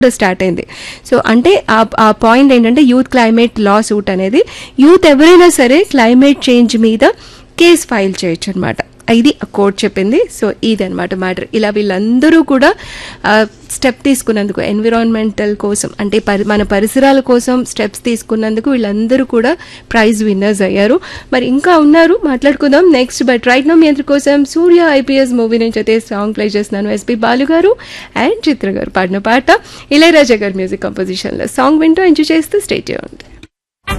start అయింది so అంటే ఆ ఆ పాయింట్ ఏంటంటే యూత్ క్లైమేట్ లా సూట్ అనేది యూత్ ఎవరైనా సరే క్లైమేట్ చేంజ్ మీద కేసు ఫైల్ చేయొచ్చు అనమాట ఇది కోర్ట్ చెప్పింది సో ఇది అనమాట మ్యాటర్ ఇలా వీళ్ళందరూ కూడా స్టెప్ తీసుకున్నందుకు ఎన్విరాన్మెంటల్ కోసం అంటే పరి మన పరిసరాల కోసం స్టెప్స్ తీసుకున్నందుకు వీళ్ళందరూ కూడా ప్రైజ్ విన్నర్స్ అయ్యారు మరి ఇంకా ఉన్నారు మాట్లాడుకుందాం నెక్స్ట్ బట్ రైట్ నో మీ అందరి కోసం సూర్య ఐపీఎస్ మూవీ నుంచి అయితే సాంగ్ ప్లే చేస్తున్నాను ఎస్పి బాలు గారు అండ్ చిత్ర గారు పాడిన పాట ఇళయరాజా గారి మ్యూజిక్ కంపోజిషన్లో సాంగ్ వింటూ ఎంజాయ్ చేస్తూ స్టేట్ చేయండి